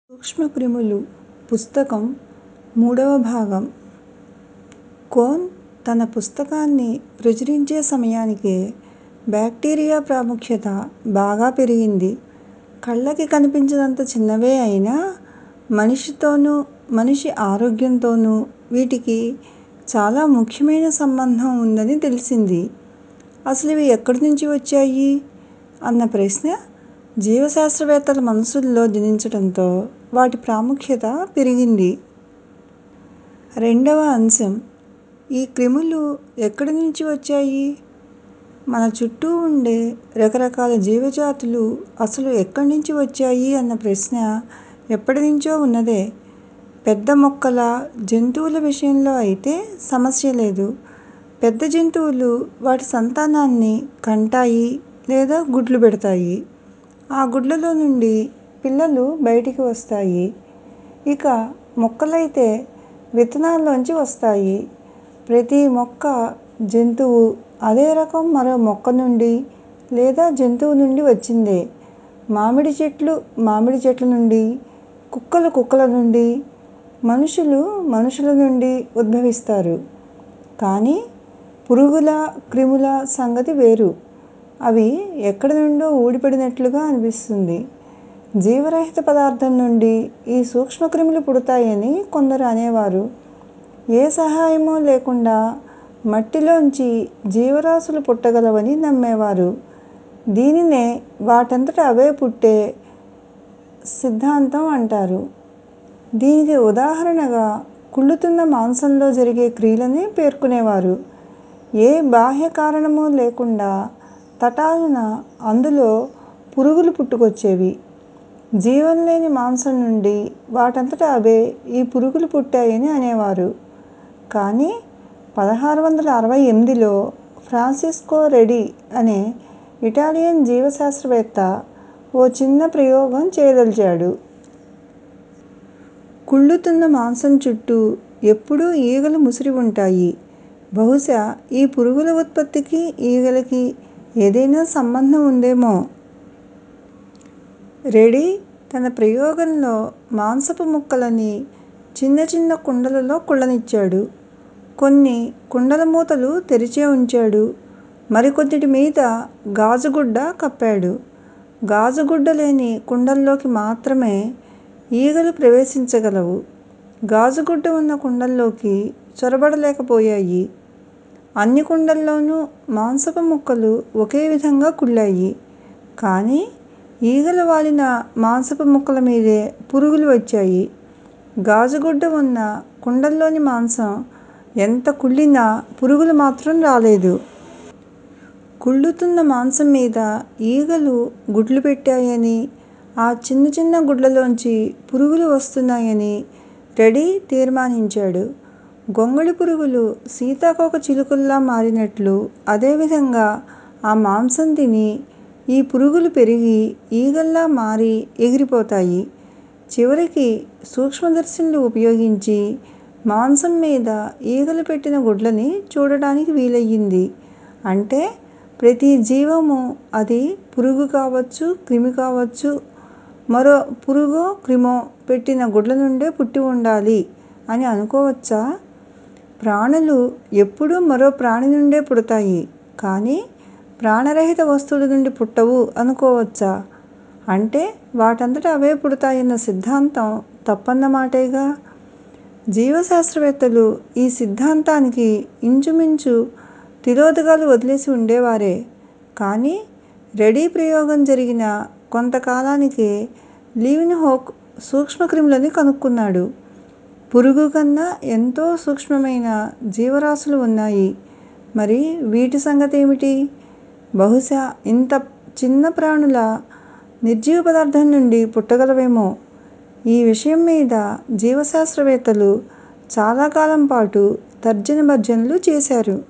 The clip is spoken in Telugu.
సూక్ష్మక్రిములు పుస్తకం మూడవ భాగం కోన్ తన పుస్తకాన్ని ప్రచురించే సమయానికే బ్యాక్టీరియా ప్రాముఖ్యత బాగా పెరిగింది. కళ్ళకి కనిపించనంత చిన్నవే అయినా మనిషితోనూ, మనిషి ఆరోగ్యంతోనూ వీటికి చాలా ముఖ్యమైన సంబంధం ఉందని తెలిసింది. అసలివి ఎక్కడి నుంచి వచ్చాయి? అన్న ప్రశ్న జీవశాస్త్రవేత్తల మనసుల్లో జనించటంతో వాటి ప్రాముఖ్యత పెరిగింది. రెండవ అంశం ఈ క్రిములు ఎక్కడి నుంచి వచ్చాయి? మన చుట్టూ ఉండే రకరకాల జీవజాతులు అసలు ఎక్కడ్నించి వచ్చాయి అన్న ప్రశ్న ఎప్పటినుంచో ఉన్నదే. పెద్ద మొక్కల, జంతువుల విషయంలో అయితే సమస్య లేదు. పెద్ద జంతువులు వాటి సంతానాన్ని కంటాయి లేదా గుడ్లు పెడతాయి. ఆ గుడ్లలో నుండి పిల్లలు బయటికి వస్తాయి. ఇక మొక్కలైతే విత్తనాల్లోంచి వస్తాయి. ప్రతి మొక్క, జంతువు అదే రకం మరో మొక్క నుండి లేదా జంతువు నుండి వచ్చిందే. మామిడి చెట్లు మామిడి చెట్ల నుండి, కుక్కలు కుక్కల నుండి, మనుషులు మనుషుల నుండి ఉద్భవిస్తారు. కానీ పురుగుల, క్రిముల సంగతి వేరు. అవి ఎక్కడి నుండో ఊడిపడినట్లుగా అనిపిస్తుంది. జీవరహిత పదార్థం నుండి ఈ సూక్ష్మక్రిములు పుడతాయని కొందరు అనేవారు. ఏ సహాయమూ లేకుండా మట్టిలోంచి జీవరాశులు పుట్టగలవని నమ్మేవారు. దీనినే వాటంతట అవే పుట్టే సిద్ధాంతం అంటారు. దీనికి ఉదాహరణగా కుళ్ళుతున్న మాంసంలో జరిగే క్రియలని పేర్కొనేవారు. ఏ బాహ్య కారణమూ లేకుండా తటాలున అందులో పురుగులు పుట్టుకొచ్చేవి. జీవం లేని మాంసం నుండి వాటంతట అవే ఈ పురుగులు పుట్టాయని అనేవారు. కానీ పదహారు వందల అరవై ఎనిమిదిలో ఫ్రాన్సిస్కో రెడీ అనే ఇటాలియన్ జీవశాస్త్రవేత్త ఓ చిన్న ప్రయోగం చేయదలిచాడు. కుళ్ళుతున్న మాంసం చుట్టూ ఎప్పుడూ ఈగలు ముసిరి ఉంటాయి. బహుశా ఈ పురుగుల ఉత్పత్తికి ఈగలకి ఏదైనా సంబంధం ఉందేమో! రెడీ తన ప్రయోగంలో మాంసపు ముక్కలని చిన్న చిన్న కుండలలో కుళ్ళనిచ్చాడు. కొన్ని కుండల మూతలు తెరిచే ఉంచాడు. మరికొన్నిటి మీద గాజుగుడ్డ కప్పాడు. గాజుగుడ్డ లేని కుండల్లోకి మాత్రమే ఈగలు ప్రవేశించగలవు. గాజుగుడ్డ ఉన్న కుండల్లోకి చొరబడలేకపోయాయి. అన్ని కుండల్లోనూ మాంసపు ముక్కలు ఒకే విధంగా కుళ్ళాయి. కానీ ఈగలు వాలిన మాంసపు ముక్కల మీదే పురుగులు వచ్చాయి. గాజుగుడ్డ ఉన్న కుండల్లోని మాంసం ఎంత కుళ్ళినా పురుగులు మాత్రం రాలేదు. కుళ్ళుతున్న మాంసం మీద ఈగలు గుడ్లు పెట్టాయని, ఆ చిన్న చిన్న గుడ్లలోంచి పురుగులు వస్తున్నాయని రెడీ తీర్మానించాడు. గొంగళి పురుగులు సీతాకోక చిలుకల్లా మారినట్లు అదే విధంగా ఆ మాంసం తిని ఈ పురుగులు పెరిగి ఈగల్లా మారి ఎగిరిపోతాయి. చివరికి సూక్ష్మదర్శినులు ఉపయోగించి మాంసం మీద ఈగలు పెట్టిన గుడ్లని చూడటానికి వీలయింది. అంటే ప్రతి జీవమూ అది పురుగు కావచ్చు, క్రిమి కావచ్చు మరో పురుగో, క్రిమో పెట్టిన గుడ్ల నుండే పుట్టి ఉండాలి అని అనుకోవచ్చా? ప్రాణులు ఎప్పుడూ మరో ప్రాణి నుండే పుడతాయి కానీ ప్రాణరహిత వస్తువుల నుండి పుట్టవు అనుకోవచ్చా? అంటే వాటంతట అవే పుడతాయన్న సిద్ధాంతం తప్పన్నమాటేగా! జీవశాస్త్రవేత్తలు ఈ సిద్ధాంతానికి ఇంచుమించు తిలోదకాలు వదిలేసి ఉండేవారే. కానీ రెడీ ప్రయోగం జరిగిన కొంతకాలానికే లీవెన్హోక్ సూక్ష్మక్రిములని కనుక్కున్నాడు. పురుగు కన్నా ఎంతో సూక్ష్మమైన జీవరాశులు ఉన్నాయి. మరి వీటి సంగతేమిటి? బహుశా ఇంత చిన్న ప్రాణుల నిర్జీవ పదార్థం నుండి పుట్టగలవేమో! ఈ విషయం మీద జీవశాస్త్రవేత్తలు చాలా కాలం పాటు తర్జన భర్జనలు చేశారు.